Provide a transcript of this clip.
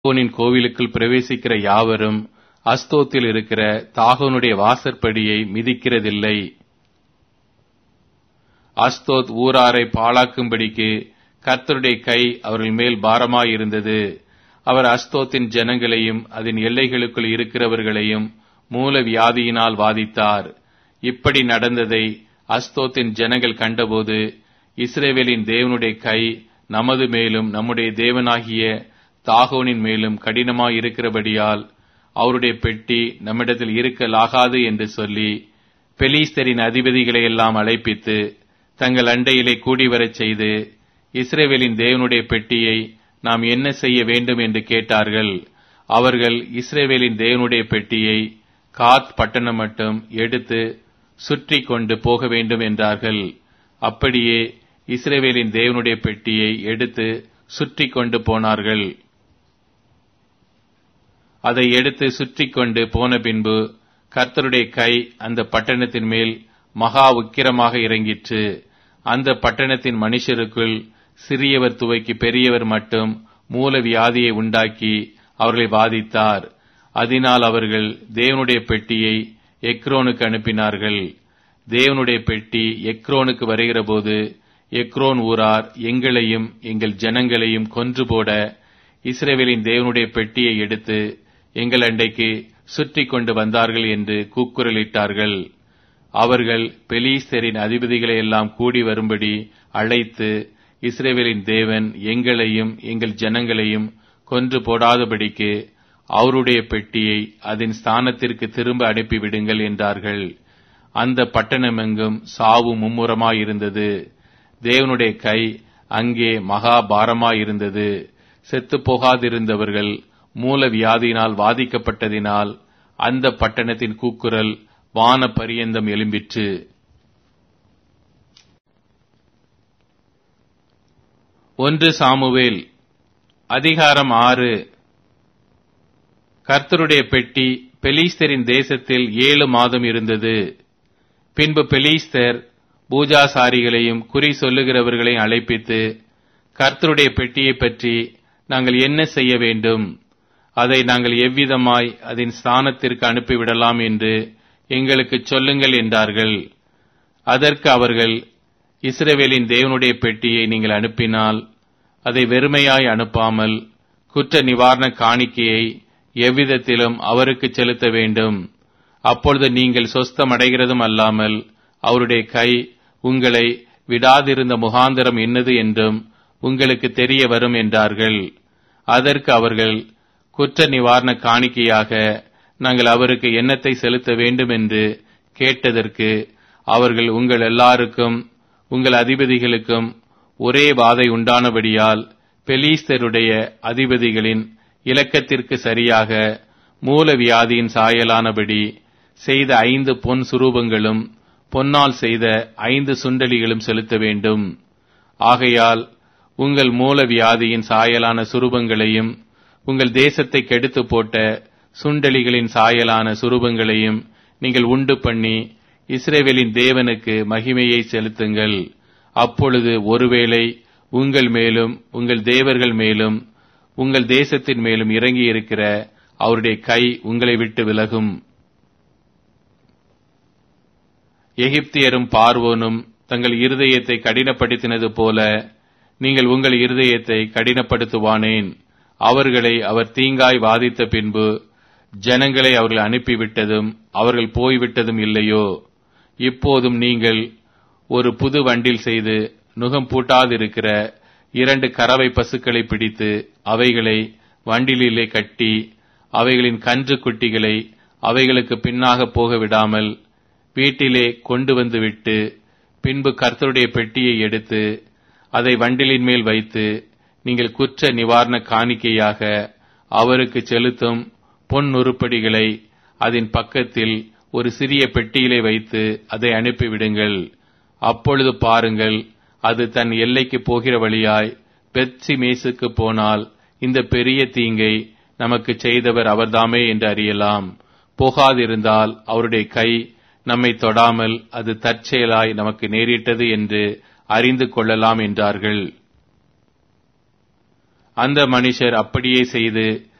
தாகோனின் கோவிலுக்குள் பிரவேசிக்கிற யாவரும் அஸ்தோத்தில் இருக்கிற தாகோனுடைய வாசற்படியை மிதிக்கிறதில்லை அஸ்தோத் ஊராரை பாழாக்கும்படிக்கு கர்த்தருடைய கை அவர்கள் மேல் பாரமாயிருந்தது அவர் அஸ்தோத்தின் ஜனங்களையும் அதன் எல்லைகளுக்குள் இருக்கிறவர்களையும் மூல வியாதியினால் வாதித்தார் இப்படி நடந்ததை அஸ்தோத்தின் ஜனங்கள் கண்டபோது இஸ்ரேவேலின் தேவனுடைய கை நமது மேலும் நம்முடைய தேவனாகிய தாகோனின் மேலும் கடினமாயிருக்கிறபடியால் அவருடைய பெட்டி நம்மிடத்தில் இருக்கலாகாது என்று சொல்லி பெலிஸ்தரின் அதிபதிகளை எல்லாம் அழைப்பித்து தங்கள் அண்டையிலே கூடி வரச் செய்து இஸ்ரேவேலின் தேவனுடைய பெட்டியை நாம் என்ன செய்ய வேண்டும் என்று கேட்டார்கள் அவர்கள் இஸ்ரேவேலின் தேவனுடைய பெட்டியை காத் பட்டணம் மட்டும் எடுத்து சுற்றி கொண்டு போக வேண்டும் என்றார்கள் அப்படியே இஸ்ரேவேலின் தேவனுடைய பெட்டியை எடுத்து சுற்றி கொண்டு போனார்கள் அதை எடுத்து சுற்றி கொண்டு போன பின்பு கர்த்தருடைய கை அந்த பட்டணத்தின் மேல் மகா உக்கிரமாக இறங்கிற்று அந்த பட்டணத்தின் மனுஷருக்குள் சிறியவர் துவைக்கு பெரியவர் மட்டும் மூல வியாதியை உண்டாக்கி அவர்களை வாதித்தார் அதனால் அவர்கள் தேவனுடைய பெட்டியை எக்ரோனுக்கு அனுப்பினார்கள் தேவனுடைய பெட்டி எக்ரோனுக்கு வருகிறபோது எக்ரோன் ஊரார் எங்களையும் எங்கள் ஜனங்களையும் கொன்று போட இஸ்ரேவேலின் தேவனுடைய பெட்டியை எடுத்து எங்கள் அண்டைக்கு சுற்றி கொண்டு வந்தார்கள் என்று கூக்குரலிட்டார்கள் அவர்கள் பெலீஸ்தரின் அதிபதிகளை எல்லாம் கூடி வரும்படி அழைத்து இஸ்ரேவேலின் தேவன் எங்களையும் எங்கள் ஜனங்களையும் கொன்று போடாதபடிக்கு அவருடைய பெட்டியை அதன் ஸ்தானத்திற்கு திரும்ப அனுப்பிவிடுங்கள் என்றார்கள் அந்த பட்டணமெங்கும் சாவு மும்முரமாயிருந்தது தேவனுடைய கை அங்கே மகா பாரமாயிருந்தது செத்து போகாதிருந்தவர்கள் மூல வியாதியினால் வாதிக்கப்பட்டதினால் அந்த பட்டணத்தின் கூக்குரல் வான பரியந்தம் எழும்பிற்று ஒன்று சாமுவேல் அதிகாரம் ஆறு கர்த்தருடைய பெட்டி பெலீஸ்தரின் தேசத்தில் ஏழு மாதம் இருந்தது பின்பு பெலீஸ்தர் பூஜாசாரிகளையும் குறி சொல்லுகிறவர்களையும் அழைப்பித்து கர்த்தருடைய பெட்டியை பற்றி நாங்கள் என்ன செய்ய வேண்டும் அதை நாங்கள் எவ்விதமாய் அதன் ஸ்தானத்திற்கு அனுப்பிவிடலாம் என்று எங்களுக்கு சொல்லுங்கள் என்றார்கள் அதற்கு அவர்கள் இஸ்ரவேலின் தேவனுடைய பெட்டியை நீங்கள் அனுப்பினால் அதை வெறுமையாய் அனுப்பாமல் குற்ற நிவாரண காணிக்கையை எவ்விதத்திலும் அவருக்கு செலுத்த வேண்டும் அப்பொழுது நீங்கள் சொஸ்தமடைகிறதும் அல்லாமல் அவருடைய கை உங்களை விடாதிருந்த முகாந்திரம் என்னது என்றும் உங்களுக்கு தெரிய வரும் என்றார்கள் அதற்கு அவர்கள் குற்ற நிவாரண காணிக்கையாக நாங்கள் அவருக்கு எண்ணத்தை செலுத்த வேண்டும் என்று கேட்டதற்கு அவர்கள் உங்கள் எல்லாருக்கும் உங்கள் அதிபதிகளுக்கும் ஒரே வாதை உண்டானபடியால் பெலீஸ்தருடைய அதிபதிகளின் இலக்கத்திற்கு சரியாக மூல வியாதியின் சாயலானபடி செய்த ஐந்து பொன் சுரூபங்களும் பொன்னால் செய்த ஐந்து சுண்டலிகளும் செலுத்த வேண்டும் ஆகையால் உங்கள் மூல வியாதியின் சாயலான சுரூபங்களையும் உங்கள் தேசத்தை கெடுத்து போட்ட சுண்டலிகளின் சாயலான சுரூபங்களையும் நீங்கள் உண்டு பண்ணி இஸ்ரேவேலின் தேவனுக்கு மகிமையை செலுத்துங்கள் அப்பொழுது ஒருவேளை உங்கள் மேலும் உங்கள் தேவர்கள் மேலும் உங்கள் தேசத்தின் மேலும் இறங்கி இருக்கிற அவருடைய கை உங்களை விட்டு விலகும் எகிப்தியரும் பார்வோனும் தங்கள் இருதயத்தை கடினப்படுத்தினது போல நீங்கள் உங்கள் இருதயத்தை கடினப்படுத்துவானேன் அவர்களை அவர் தீங்காய் வாதித்த பின்பு ஜனங்களை அவர்கள் அனுப்பிவிட்டதும் அவர்கள் போய்விட்டதும் இல்லையோ இப்போதும் நீங்கள் ஒரு புது வண்டில் செய்து நுகம் பூட்டாதிருக்கிற இரண்டு கறவை பசுக்களை பிடித்து அவைகளை வண்டிலே கட்டி அவைகளின் கன்று குட்டிகளை அவைகளுக்கு பின்னாக போக விடாமல் வீட்டிலே கொண்டு வந்து விட்டு பின்பு கர்த்தருடைய பெட்டியை எடுத்து அதை வண்டிலின் மேல் வைத்து நீங்கள் குற்ற நிவாரண காணிக்கையாக அவருக்கு செலுத்தும் பொன் உருப்படிகளை அதன் பக்கத்தில் ஒரு சிறிய பெட்டியிலே வைத்து அதை அனுப்பிவிடுங்கள் அப்பொழுது பாருங்கள் அது தன் எல்லைக்கு போகிற வழியாய் பெட்சி மேசுக்கு போனால் இந்த பெரிய தீங்கை நமக்கு செய்தவர் அவர்தாமே என்று அறியலாம் போகாதிருந்தால் அவருடைய கை நம்மை தொடாமல் அது தற்செயலாய் நமக்கு நேரிட்டது என்று அறிந்து கொள்ளலாம் என்றார்கள் அந்த மனுஷர் அப்படியே செய்து